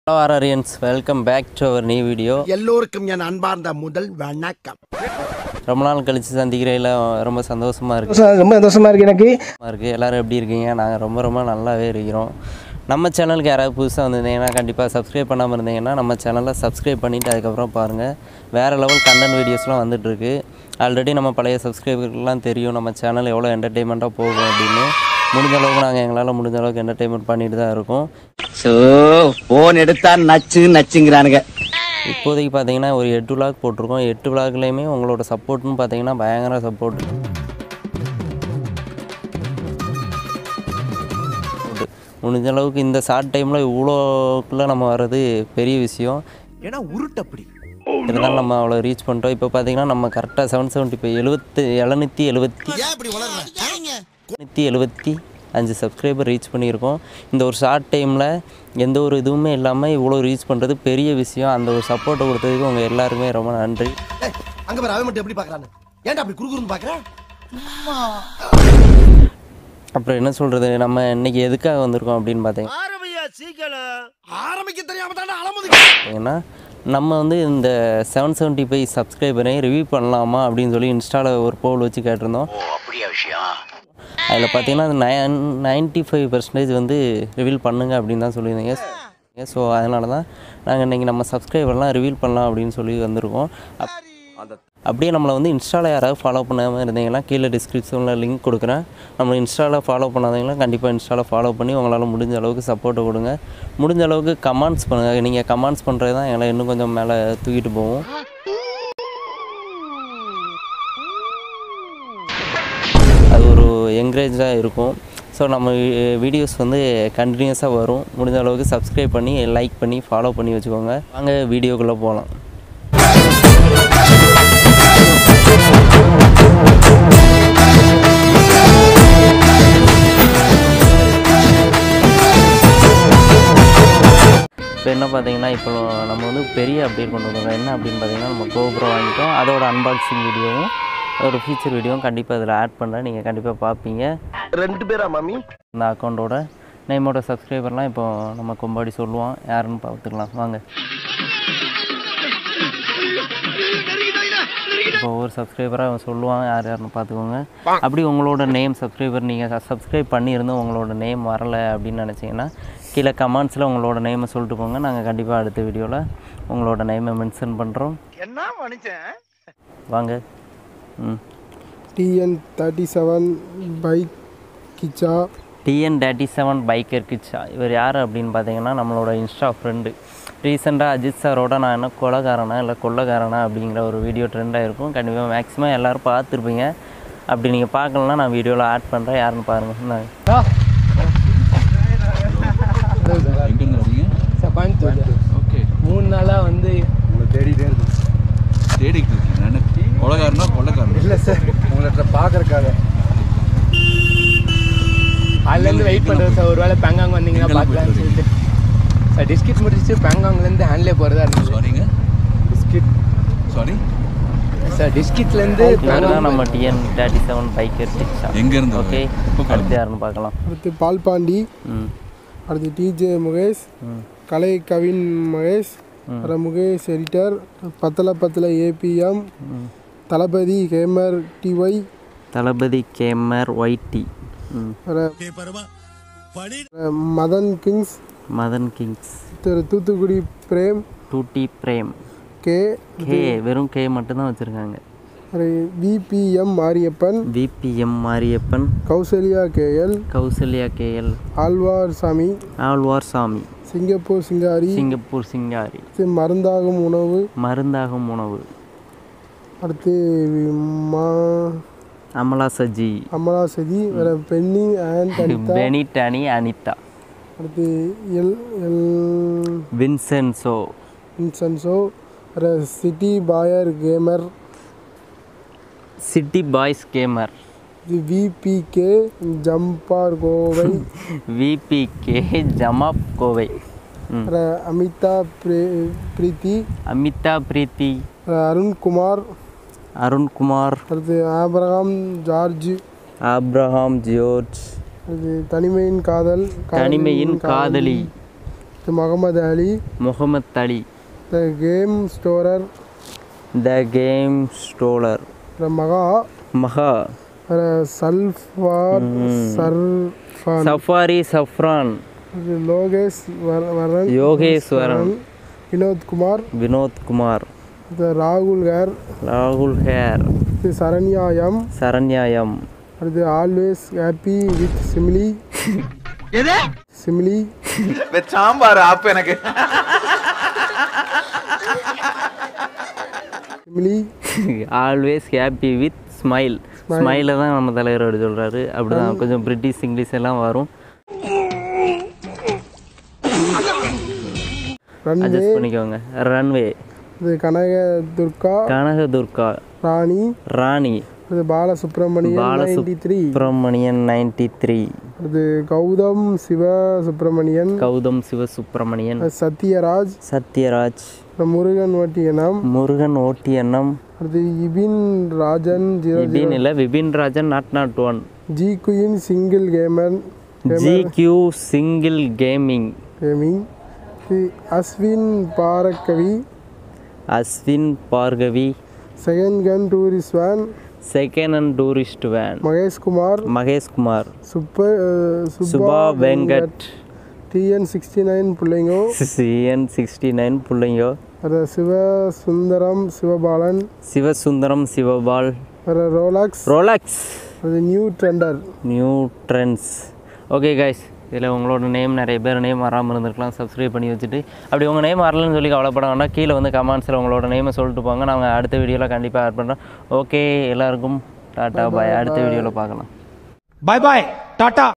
Hello Aryans welcome back to our new video எல்லோருக்கும் என் அன்பார்ந்த முதல் வணக்கம் ரொம்ப நாள் கழித்து சந்திக்கிறதில் ரொம்ப சந்தோஷமாக இருக்கு சந்தோஷம், ரொம்ப சந்தோஷமா இருக்கு எனக்கு இருக்குது எல்லோரும் எப்படி இருக்கீங்க நாங்கள் ரொம்ப ரொம்ப நல்லாவே இருக்கிறோம் நம்ம சேனலுக்கு யாராவது புதுசாக வந்திருந்தீங்கன்னா கண்டிப்பாக சப்ஸ்கிரைப் பண்ணாமல் இருந்தீங்கன்னா நம்ம சேனலை சப்ஸ்கிரைப் பண்ணிவிட்டு அதுக்கப்புறம் பாருங்கள் வேறு லெவல் கண்டென்ட் வீடியோஸ்லாம் வந்துட்டுருக்கு ஆல்ரெடி நம்ம பழைய சப்ஸ்கிரைபர்லாம் தெரியும் நம்ம சேனல் எவ்வளோ என்டர்டெயின்மெண்ட்டாக போகும் அப்படின்னு முடிஞ்ச அளவுக்கு நாங்கள் எங்களால் முடிஞ்ச அளவுக்கு என்டர்டெயின்மெண்ட் பண்ணிட்டு தான் இருக்கோம் சோ போன் எடுத்தா நச்சு நச்சுங்கிறானுங்க இப்போதைக்கு பார்த்தீங்கன்னா ஒரு எட்டு விளாக் போட்டிருக்கோம் எட்டு விளாக்லேயுமே உங்களோட சப்போர்ட்னு பார்த்தீங்கன்னா பயங்கர சப்போர்ட் முடிஞ்ச அளவுக்கு இந்த ஷார்ட் டைமில் இவ்வளோக்குள்ளே நம்ம வர்றது பெரிய விஷயம் ஏன்னா உருட்டப்படி இருந்தாலும் நம்ம அவ்வளோ ரீச் பண்ணிட்டோம் இப்போ பார்த்தீங்கன்னா நம்ம கரெக்டாக செவன் செவன்ட்டி இப்போ எழுபத்து எழுநூற்றி எழுபத்தி ஏன் இப்படி வளர்ற நூற்றி எழுபத்தி அஞ்சு சப்ஸ்கிரைபர் ரீச் பண்ணியிருக்கோம் இந்த ஒரு ஷார்ட் டைமில் எந்த ஒரு இதுவுமே இல்லாமல் இவ்வளோ ரீச் பண்ணுறது பெரிய விஷயம் அந்த ஒரு சப்போர்ட்டை கொடுத்ததுக்கு உங்கள் எல்லாருமே ரொம்ப நன்றி ஏய், அங்க பாரு அவன் மட்டும் எப்படி பாக்குறான்னு ஏன்டா அப்படி குறுகுறுன்னு பாக்குற அப்புறம் என்ன சொல்கிறது நம்ம இன்னைக்கு எதுக்காக வந்திருக்கோம் அப்படின்னு பார்த்தீங்கன்னா ஆரம்பியா சீக்கிரம் ஆரம்பிக்க தெரியாம தானே அலமுது பார்த்தீங்கன்னா நம்ம வந்து இந்த செவன் செவன்ட்டி ஃபைவ் சப்ஸ்கிரைபரையும் ரிவ்யூ பண்ணலாமா அப்படின்னு சொல்லி இன்ஸ்டாவில் ஒரு போல் வச்சு கேட்டிருந்தோம் அதில் பார்த்தீங்கன்னா நயன் நைன்ட்டி ஃபைவ் பர்சன்டேஜ் வந்து ரிவீல் பண்ணுங்க அப்படின்னு தான் சொல்லியிருந்தீங்க ஸோ அதனால தான் நாங்கள் இன்றைக்கி நம்ம சப்ஸ்கிரைபர்லாம் ரிவீல் பண்ணலாம் அப்படின்னு சொல்லி வந்திருக்கோம் அப்- அப்படியே நம்மளை வந்து இன்ஸ்டாவில் யாராவது ஃபாலோ பண்ணாமல் இருந்தீங்கன்னா கீழே டிஸ்கிரிப்ஷனில் லிங்க் கொடுக்குறேன் நம்ம இன்ஸ்டாவில் ஃபாலோ பண்ணாதீங்கன்னா கண்டிப்பாக இன்ஸ்டாவில் ஃபாலோ பண்ணி உங்களால் முடிஞ்ச அளவுக்கு சப்போர்ட்டை கொடுங்க முடிஞ்ச அளவுக்கு கமெண்ட்ஸ் பண்ணுங்கள் நீங்கள் கமெண்ட்ஸ் பண்ணுறது தான் எங்களை இன்னும் கொஞ்சம் மேலே தூக்கிட்டு போவோம் அது ஒரு என்கரேஜாக இருக்கும் ஸோ நம்ம வீடியோஸ் வந்து கண்டினியூஸாக வரும் முடிஞ்ச அளவுக்கு சப்ஸ்கிரைப் பண்ணி லைக் பண்ணி ஃபாலோ பண்ணி வச்சுக்கோங்க வாங்க வீடியோக்குள்ளே போகலாம் இப்போ என்ன பார்த்தீங்கன்னா இப்போ நம்ம வந்து பெரிய அப்டேட் கொண்டு வந்தோம் என்ன அப்படின்னு பார்த்தீங்கன்னா நம்ம கோபுரம் வாங்கிட்டோம் அதோட அன்பாக்சிங் வீடியோவும் அதோட ஃபீச்சர் வீடியோவும் கண்டிப்பாக இதில் ஆட் பண்ணுறேன் நீங்கள் கண்டிப்பாக பார்ப்பீங்க ரெண்டு பேரா மாமி இந்த அக்கௌண்ட்டோட நேமோட சப்ஸ்கிரைபர்லாம் இப்போ நம்ம கொம்பாடி சொல்லுவோம் யாருன்னு பார்த்துக்கலாம் வாங்க இப்போ ஒவ்வொரு சப்ஸ்கிரைபராக அவன் சொல்லுவான் யார் யாருன்னு பார்த்துக்கோங்க அப்படி உங்களோட நேம் சப்ஸ்கிரைபர் நீங்கள் சப்ஸ்கிரைப் பண்ணியிருந்தும் உங்களோட நேம் வரலை அப்படின்னு நினச்சிங்கன்னா கீழே கமெண்ட்ஸில் உங்களோட நேமை சொல்லிட்டு போங்க நாங்கள் கண்டிப்பாக அடுத்த வீடியோவில் உங்களோட நேமை மென்ஷன் பண்ணுறோம் என்ன மனுஷன் வாங்க ம் TN thirty seven bike Kichcha TN thirty seven biker Kichcha இவர் யார் அப்படின்னு பார்த்தீங்கன்னா நம்மளோட இன்ஸ்டா ஃப்ரெண்டு ரீசெண்டாக அஜித் சாரோட நான் என்ன கொலைகாரனா இல்லை கொள்ளைக்காரனா அப்படிங்கிற ஒரு வீடியோ ட்ரெண்டாக இருக்கும் கண்டிப்பாக மேக்ஸிமம் எல்லோரும் பார்த்துருப்பீங்க அப்படி நீங்கள் பார்க்கலன்னா நான் வீடியோவில் ஆட் பண்ணுறேன் யாருன்னு பாருங்கள் இந்தாங்க. எங்கேருந்து வரீங்க சார் கோயம்புத்தூர் ஓகே மூணு நாளாக வந்து தேடிக்கிட்டு இருக்கீங்க நான் கொலகாரனா கொள்ளக்காரனா இல்லை சார் உங்களை பார்க்கறக்காக அதுலேருந்து வெயிட் பண்ணுறேன் சார் ஒருவேளை பேங்காங் வந்தீங்கன்னா எங்கெல்லாம் பார்க்கலாம்னு போயிட்டு சொல்லிட்டு சார் டிஸ்கிட் முடிச்சு பேங்காங்லேருந்து ஹேண்ட்லே போகிறதா இருந்துச்சு சாரிங்க டிஸ்கிட் சாரி சார் டிஸ்கிட்லேருந்து இவர் தான் நம்ம TN thirty seven biker Kichcha எங்கேருந்து ஓகே எப்போ அடுத்து யாருன்னு பார்க்கலாம் அடுத்து பால்பாண்டி ம் அடுத்து டிஜே முகேஷ் ம் கலை கவின் மகேஷ் அப்புறம் முகேஷ் எடிட்டர் பத்தல பத்தல ABM Thalapathy hammer DY Thalapathy gamer YT ம் Madhan kings Madhan kings Thiru Thoothukudi Prem Tuty Prem K K வெறும் கே மட்டும்தான் வச்சுருக்காங்க VPM Mariyappan VPM Mariyappan Kausalya KL Kausalya KL Alwar Sami Alwar சாமி சிங்கப்பூர் சிங்காரி சிங்கப்பூர் சிங்காரி அடுத்து மருந்தாகும் உணவு மருந்தாகும் உணவு அடுத்து மா அமலா சஜி அமலா சதி வேற பென்னி அண்ட் அனிதா பெனிடானி அனிதா அடுத்து எல் எல் வின்சென்சோ இன்சன்சோ வேற சிட்டி பாயர் கேமர் சிட்டி பாய்ஸ் கேமர் இது விபிகே ஜம்பார் கோவை விபிகே ஜமாப் கோவை ம். வேற அமிதா பிரே- பிரீத்தி அமிதா பிரீத்தி வேற அருண்குமார் அருண்குமார் அடுத்து ஆபிரகாம் ஜார்ஜ் ஆப்ரஹாம் ஜியோர்ஜ் அடுத்து தனிமையின் காதல் தனிமையின் காதலி அடுத்து Mohammed Ali Mohammed Ali the game storer the game stealer Maha Maha சல்ஃபார் சர்ஃபான் safari சஃப்ரான் இது லோகேஷ் வர்- வரன் யோகேஸ்வரன் வினோத்குமார் வினோத்குமார் இது ராகுல் கார் ராகுல் ஹேர் இது சரண்யாயம் சரண்யாயம் அடுத்து always happy with smiley smiley sambar app எனக்கு smiley always happy with smile ஸ்மைலை தான் நம்ம தலைவர் அப்படி சொல்கிறாரு அப்படிதான் கொஞ்சம் பிரிட்டிஷ் இங்கிலீஷ் எல்லாம் வரும் ரன்வே அட்ஜஸ்ட் பண்ணிக்கோங்க ரன்வே இது கனக துர்கா கனகதுர்கா ராணி ராணி இது Balasubramanian ninety three Subramanian ninety three இது கௌதம் சிவ சுப்பிரமணியன் கௌதம் சிவசுப்பிரமணியன் சத்யராஜ் சத்யராஜ் முருகன் ஓட்டியனம் முருகன் ஓட்டி எண்ணம் அடுத்து இபின் ராஜன் ஜீரோ விபின் இல்லை Vipin Rajan not not one G queen single gamer G Q single gaming gaming Ashwin Bhargavi Ashwin Bhargavi second gun tourist van second and tourist van Maheshkumar Maheshkumar super Subha Venkat TN sixty nine பிள்ளைங்கோ CN sixty nine பிள்ளைங்கோ அது சிவ சுந்தரம் சிவபாலன் சிவசுந்தரம் சிவபால் வேறு rolex rolex அது new trender new trends okay guys இதில் உங்களோட name நிறைய பேர் name வராமல் இருந்திருக்கலாம் சப்ஸ்கிரைப் பண்ணி வச்சுட்டு அப்படி உங்கள் நேம் வரலன்னு சொல்லி கவலைப்பட வேண்டாம் கீழே வந்து கமெண்ட்ஸில் உங்களோட நேமை சொல்லிட்டு போங்க நாங்கள் அடுத்த வீடியோவில் கண்டிப்பாக ஆட் பண்ணுறோம் ஓகே எல்லாருக்கும் டாட்டா பாய் அடுத்த வீடியோவில் பார்க்கலாம் பாய் பாய் டாடா